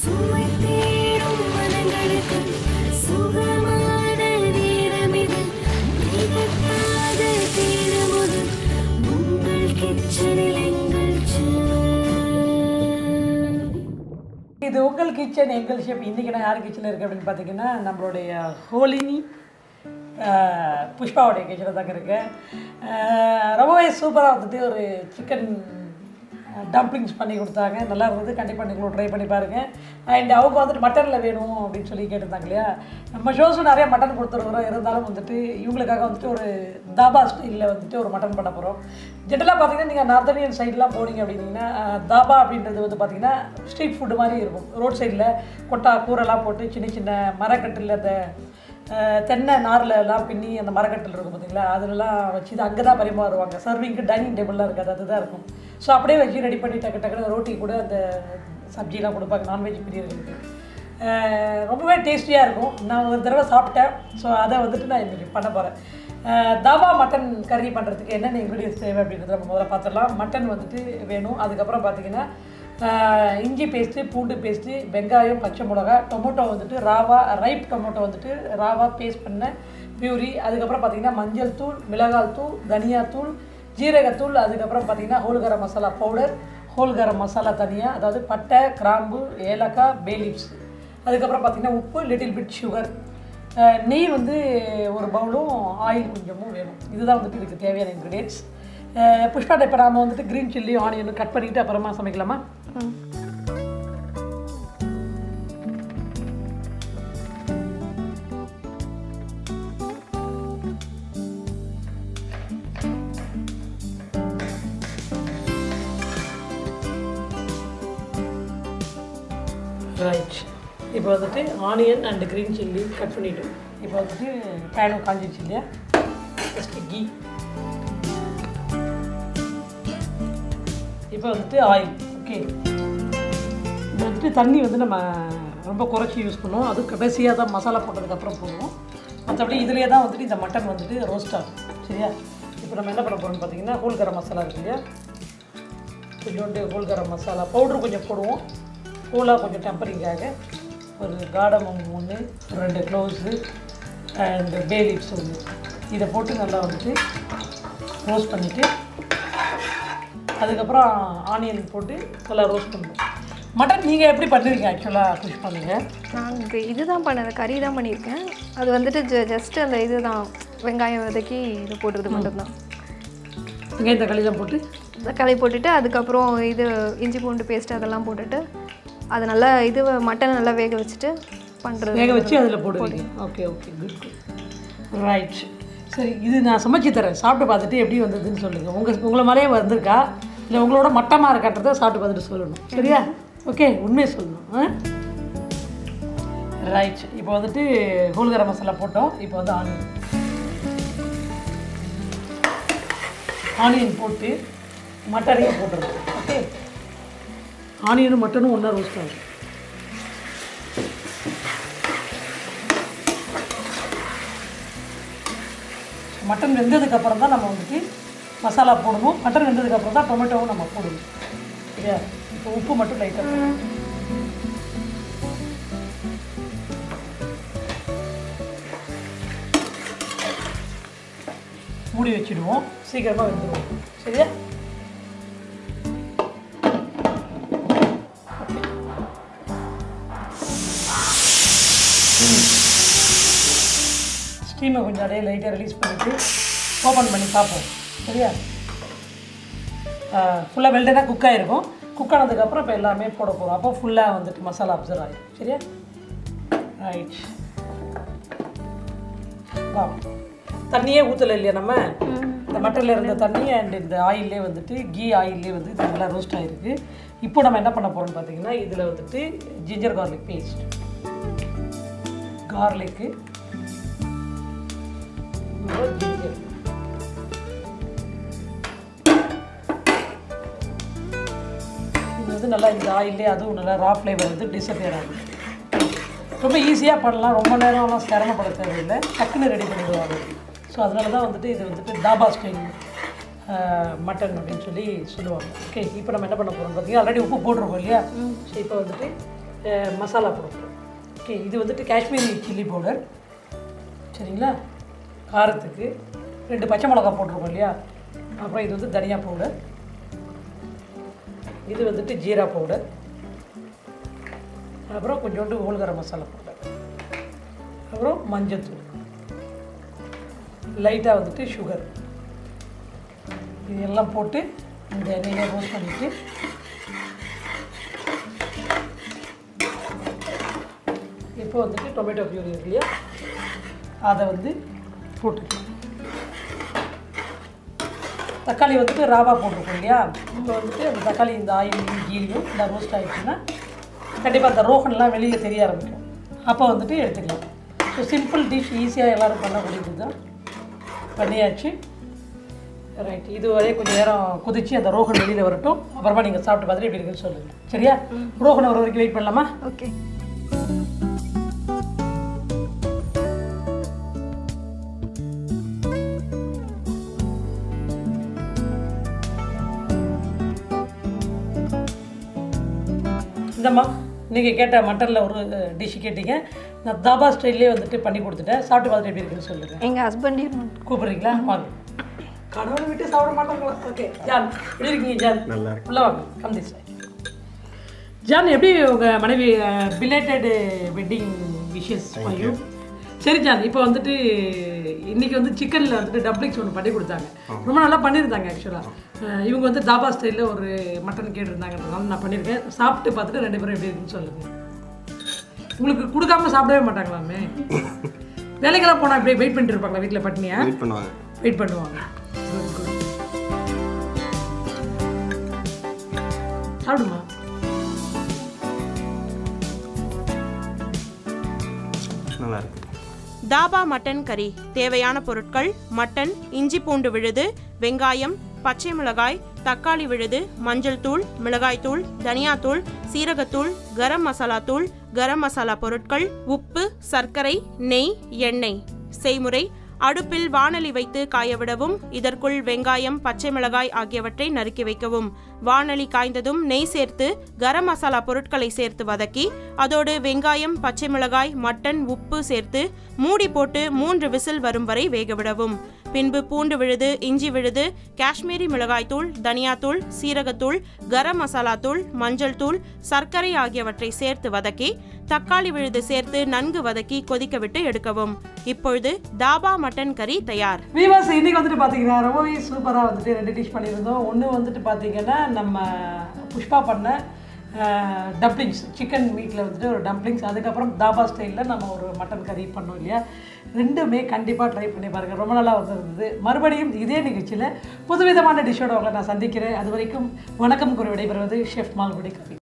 சுவை தேடும் மனங்களுக்கு சுகமான நேரமிது திகட்டாத தீரமுது உங்கள் கிச்சனில் எங்கள் செல்வம். இது உங்கள் கிச்சன் எங்கள் ஷெஃப் இன்றைக்கி நான் யார் கிச்சனில் இருக்கேன் அப்படின்னு பார்த்தீங்கன்னா நம்மளுடைய ஹோலினி ஆஹ், புஷ்பாவுடைய கிச்சனில் தாங்க இருக்கேன் ஆஹ், ரொம்பவே சூப்பராக வந்துட்டு ஒரு சிக்கன் டம்ப்ளிங்ஸ் பண்ணி கொடுத்தாங்க நல்லா இருந்தது கண்டிப்பாக நீங்களும் ட்ரை பண்ணி பாருங்கள் அண்ட் அவங்க வந்துட்டு மட்டனில் வேணும் அப்படின்னு சொல்லி கேட்டிருந்தாங்க இல்லையா நம்ம ஷோஸும் நிறைய மட்டன் கொடுத்துருக்குறோம் இருந்தாலும் வந்துட்டு இவங்களுக்காக வந்துட்டு ஒரு தாபா ஸ்டைலில் வந்துட்டு ஒரு மட்டன் பண்ண போகிறோம் ஜென்ரலாக பார்த்தீங்கன்னா நீங்கள் நார்த் இந்தியன் சைட்லாம் போனீங்க அப்படின்னீங்கன்னா ஆஹ், தாபா அப்படின்றது வந்து பார்த்தீங்கன்னா ஸ்ட்ரீட் ஃபுட்டு மாதிரி இருக்கும் ரோட் சைடில் கொட்டா கூரெல்லாம் போட்டு சின்ன சின்ன மரக்கட்டில் அந்த ஆஹ், தென்னை நாரில் எல்லாம் பின்னி அந்த மரக்கட்டில் இருக்கும் பார்த்தீங்களா அதுலலாம் வச்சு இது அங்கே தான் பரிமாறுவாங்க சர்விங்க்கு டைனிங் டேபிள்லாம் இருக்காது அதுதான் இருக்கும் ஸோ அப்படியே வச்சு ரெடி பண்ணி டக்கு டக்குனு ரோட்டி கூட அந்த சப்ஜிலாம் கொடுப்பாங்க நான்வெஜ் பிரியர்களுக்கு ஆஹ், ரொம்பவே டேஸ்டியாக இருக்கும் நான் ஒரு தடவை சாப்பிட்டேன் ஸோ அதை வந்துட்டு நான் இன்றைக்கி பண்ண போகிறேன் தாபா மட்டன் கறி பண்ணுறதுக்கு என்னென்ன இன்க்ரீடியன்ஸ் தேவை அப்படின்றத நம்ம முதல்ல பார்த்துடலாம் மட்டன் வந்துட்டு வேணும் அதுக்கப்புறம் பார்த்தீங்கன்னா ஆஹ், இஞ்சி பேஸ்ட்டு பூண்டு பேஸ்ட்டு வெங்காயம் பச்சை மிளகா டொமேட்டோ வந்துட்டு ராவா ரைப் டொமேட்டோ வந்துட்டு ராவா பேஸ்ட் பண்ண பியூரி அதுக்கப்புறம் பார்த்தீங்கன்னா மஞ்சள் தூள் மிளகாய் தூள் தனியாத்தூள் ஜீரகத்தூள் அதுக்கப்புறம் பார்த்தீங்கன்னா whole garam masala powder whole garam masala தனியாக அதாவது பட்டை கிராம்பு ஏலக்காய் பே லீவ்ஸ் அதுக்கப்புறம் பார்த்தீங்கன்னா உப்பு லிட்டில் பிட் சுகர் நெய் வந்து ஒரு பவுலும் ஆயில் கொஞ்சமும் வேணும் இதுதான் வந்துட்டு இதுக்கு தேவையான இன்க்ரீடியன்ஸ் புஷ்பாட்ட இப்போ நாம வந்துட்டு க்ரீன் சில்லி ஆனியன் கட் பண்ணிவிட்டு அப்புறமா சமைக்கலாமா ரைட் இப்போ வந்துட்டு onion and green chilli cut பண்ணிவிட்டு இப்போ வந்துட்டு பேனும் காஞ்சிச்சு இல்லையா ஃபஸ்ட்டு கீ இப்போ வந்துட்டு ஆயில் ஓகே இப்போ வந்துட்டு தண்ணி வந்து நம்ம ரொம்ப குறைச்சி யூஸ் பண்ணுவோம் அது கடைசியாக தான் மசாலா போட்டதுக்கப்புறம் போடுவோம் மற்றபடி இதுலேயே தான் வந்துட்டு இந்த மட்டன் வந்துட்டு ரோஸ்ட் ஆகும் சரியா இப்போ நம்ம என்ன பண்ண போகிறோம்னு பார்த்தீங்கன்னா ஹோல் கரம் மசாலா இருக்கு இல்லையா கொஞ்சோண்டு ஹோல் கரம் மசாலா பவுட்ரு கொஞ்சம் போடுவோம் ஹோலாக கொஞ்சம் டெம்பரிங்காக ஒரு காடமம் ஒன்று ரெண்டு க்ளோஸு அண்ட் பே லீவ்ஸ் ஒன்று இதை போட்டு நல்லா வந்துட்டு ரோஸ்ட் பண்ணிவிட்டு அதுக்கப்புறம் ஆனியன் போட்டு நல்லா ரோஸ்ட் பண்ணுவோம் மட்டன் நீங்கள் எப்படி பண்ணுவீங்க ஆக்சுவலாக புஷ் பண்ணுங்க நான் இது இதுதான் பண்ணது கறி தான் பண்ணியிருக்கேன் அது வந்துட்டு ஜ ஜஸ்ட் அந்த இதுதான் வெங்காயம் வதக்கி இது போடுறது மட்டும்தான் வெங்காயம் தக்காளிலாம் போட்டு தக்காளி போட்டுட்டு அதுக்கப்புறம் இது இஞ்சி பூண்டு பேஸ்ட் அதெல்லாம் போட்டுட்டு அது நல்லா இது மட்டனை நல்லா வேக வச்சுட்டு பண்ணுறது வேக வச்சு அதில் போடுவீங்க okay okay good good right சரி இது நான் சமைச்சு தரேன் சாப்பிட்டு பார்த்துட்டு எப்படி வந்ததுன்னு சொல்லுங்கள் உங்கள் உங்களை மாதிரியே வந்திருக்கா இல்லை உங்களோட மட்டமாக இருக்கான்றதை சாப்பிட்டு பார்த்துட்டு சொல்லணும் சரியா ஓகே உண்மையை சொல்லணும் ஆ ரைட் இப்போ வந்துட்டு ஹோல் கரம் மசாலா போட்டோம் இப்போ வந்து ஆனியன் ஆனியன் போட்டு மட்டனையும் போட்டுருவோம் ஓகே ஆனியனும் மட்டனும் ஒன்றா ரோஸ்ட் ஆகும் மட்டன் வெந்ததுக்கு அப்புறம் தான் நம்ம வந்துட்டு மசாலா போடணும் மட்டன் வெந்ததுக்கு அப்புறம் தான் டொமேட்டோவும் நம்ம போடணும் சரியா இப்போ உப்பு மட்டும் லைட்டாக மூடி வச்சிடுவோம் சீக்கிரமாக வெந்துடுவோம் சரியா ஸ்டீமை கொஞ்சம் அப்படியே லைட்டாக ரிலீஸ் பண்ணிவிட்டு ஓப்பன் பண்ணி பார்ப்போம் சரியா ஃபுல்லாக வெல்டனாக குக் ஆகிருக்கும் குக் ஆனதுக்கப்புறம் இப்போ எல்லாமே போட போகிறோம் அப்போ ஃபுல்லாக வந்துட்டு மசாலா அப்சர்வ் ஆகிடும் சரியா ரைட் வா தண்ணியே ஊற்றலை இல்லையா நம்ம இந்த மட்டனில் இருந்த தண்ணி அண்ட் இந்த ஆயிலே வந்துட்டு கீ ஆயிலே வந்து இது நல்லா ரோஸ்ட் ஆகிருக்கு இப்போ நம்ம என்ன பண்ண போகிறோம்னு பார்த்தீங்கன்னா இதில் வந்துட்டு ginger garlic paste garlic ginger இது வந்து நல்லா இந்த ஆயிலே அதுவும் நல்லா ரா ஃப்ளேவர் வந்து டிசப்பியர் ஆகும் ரொம்ப ஈஸியாக பண்ணலாம் ரொம்ப நேரம்லாம் சிரமப்பட தேவையில்லை டக்குன்னு ரெடி பண்ணிடுவாங்க ஸோ அதனால தான் வந்துட்டு இது வந்துட்டு தாபா ஸ்டைல் மட்டன் அப்படின்னு சொல்லி சொல்லுவாங்க ஓகே இப்போ நம்ம என்ன பண்ண போகிறோம் பார்த்தீங்கன்னா ஆல்ரெடி உப்பு போட்டிருக்கோம் இல்லையா ஸோ இப்போ வந்துட்டு அஹ், மசாலா பவுடர் ஓகே இது வந்துட்டு காஷ்மீரி சில்லி பவுடர் சரிங்களா காரத்துக்கு ரெண்டு பச்சை மிளகா போட்டிருக்கோம் இல்லையா அப்புறம் இது வந்து தனியா பவுடர் இது வந்துட்டு ஜீரா பவுடர் அப்புறம் கொஞ்சோண்டு ஹோல்கரம் மசாலா பவுடர் அப்புறம் மஞ்சத்தூள் லைட்டாக வந்துட்டு சுகர் இது எல்லாம் போட்டு இந்த எண்ணெயில் ரோஸ்ட் பண்ணிவிட்டு இப்போ வந்துட்டு டொமேட்டோ பியூரி இருக்கு இல்லையா அதை வந்து போட்டுக்கலாம் தக்காளி வந்துட்டு ராவா போட்டிருக்கோம் இல்லையா இப்போ வந்துட்டு அந்த தக்காளி இந்த ஆயில் கீலியும் இந்த ரோஸ்ட் ஆகிடுச்சுன்னா கண்டிப்பாக அந்த ரோகன்லாம் வெளியில் தெரிய ஆரம்பிக்கும் அப்போ வந்துட்டு எடுத்துக்கலாம் ஸோ சிம்பிள் டிஷ் ஈஸியாக எல்லோரும் பண்ணக்கூடியது தான் பண்ணியாச்சு ரைட் இது வரை கொஞ்சம் நேரம் கொதிச்சு அந்த ரோகன் வெளியில் வரட்டும் அப்புறமா நீங்கள் சாப்பிட்டு பார்த்துட்டு எப்படி இருக்குன்னு சொல்லுங்கள் சரியா ரோகன் வர வரைக்கும் வெயிட் பண்ணலாமா ஓகே இந்தம்மா நீங்கள் கேட்ட மட்டனில் ஒரு டிஷ் கேட்டீங்க நான் தாபா ஸ்டைல்லே வந்துட்டு பண்ணி கொடுத்துட்டேன் சாப்பிட்டு பார்த்துட்டு எப்படி இருக்குன்னு சொல்லுங்கள் எங்கள் ஹஸ்பண்டையும் கூப்பிடுறீங்களா வாங்க கடவுளை விட்டு சாப்பிட மாட்டாங்களா ஓகே ஜான் எப்படி இருக்கீங்க ஜான் நல்லா உள்ள வாங்க கம் திஸ் ஜான் எப்படி உங்கள் மனைவி belated wedding wishes for you சரி ஜான் இப்போ வந்துட்டு இன்னைக்கு வந்து சிக்கனில் வந்துட்டு டப்ளிங்ஸ் ஒன்று பண்ணி கொடுத்தாங்க ரொம்ப நல்லா பண்ணியிருந்தாங்க ஆக்சுவலாக இவங்க வந்து தாபா ஸ்டைலில் ஒரு மட்டன் கேட்டிருந்தாங்கன்றதுனால நான் பண்ணியிருக்கேன் சாப்பிட்டு பார்த்துட்டு ரெண்டு பேரும் எப்படி இருக்குன்னு சொல்லுங்கள் உங்களுக்கு கொடுக்காம சாப்பிடவே மாட்டாங்களாமே வேலைக்கெல்லாம் போனால் அப்படியே வெயிட் பண்ணிட்டு இருப்பாங்களா வீட்டில் பட்னியா வெயிட் பண்ணுவாங்க வெயிட் பண்ணுவாங்க Good, good. சாப்பிடுமா நல்லா இருக்கு தாபா மட்டன் கறி தேவையான பொருட்கள் மட்டன் இஞ்சி பூண்டு விழுது வெங்காயம் பச்சை மிளகாய் தக்காளி விழுது மஞ்சள் தூள் மிளகாய் தூள் தனியாத்தூள் சீரகத்தூள் கரம் மசாலா தூள் கரம் மசாலா பொருட்கள் உப்பு சர்க்கரை நெய் எண்ணெய் செய்முறை அடுப்பில் வாணலி வைத்து காயவிடவும் இதற்குள் வெங்காயம் பச்சை மிளகாய் ஆகியவற்றை நறுக்கி வைக்கவும் வாணலி காய்ந்ததும் நெய் சேர்த்து கரம் மசாலா பொருட்களை சேர்த்து வதக்கி அதோடு வெங்காயம் பச்சை மிளகாய் மட்டன் உப்பு சேர்த்து மூடி போட்டு மூன்று விசில் வரும் வரை வேகவிடவும் பின்பு பூண்டு விழுது இஞ்சி விழுது காஷ்மீரி மிளகாய்த்தூள் தனியாத்தூள் சீரகத்தூள் கரம் மசாலா தூள் மஞ்சள் தூள் சர்க்கரை ஆகியவற்றை சேர்த்து வதக்கி தக்காளி விழுது சேர்த்து நன்கு வதக்கி கொதிக்க விட்டு எடுக்கவும் இப்பொழுது தாபா மட்டன் கறி தயார் வீவர்ஸ் இன்னைக்கு வந்துட்டு பார்த்தீங்கன்னா ரொம்பவே சூப்பராக வந்துட்டு ரெண்டு டிஷ் பண்ணியிருந்தோம் ஒன்று வந்துட்டு பார்த்தீங்கன்னா நம்ம புஷ்பா பண்ண டம்ப்ளிங்ஸ் சிக்கன் மீட்டில் வந்துட்டு ஒரு டம்ப்ளிங்ஸ் அதுக்கப்புறம் தாபா ஸ்டைலில் நம்ம ஒரு மட்டன் கறி பண்ணோம் இல்லையா ரெண்டுமே கண்டிப்பாக ட்ரை பண்ணி பாருங்கள் ரொம்ப நல்லா வந்திருந்தது மறுபடியும் இதே நிகழ்ச்சியில் புதுவிதமான டிஷ்ஷோட உங்களை நான் சந்திக்கிறேன் அது வரைக்கும் வணக்கம் கூறி விடைபெறுவது ஷெஃப் மால்குடி கவி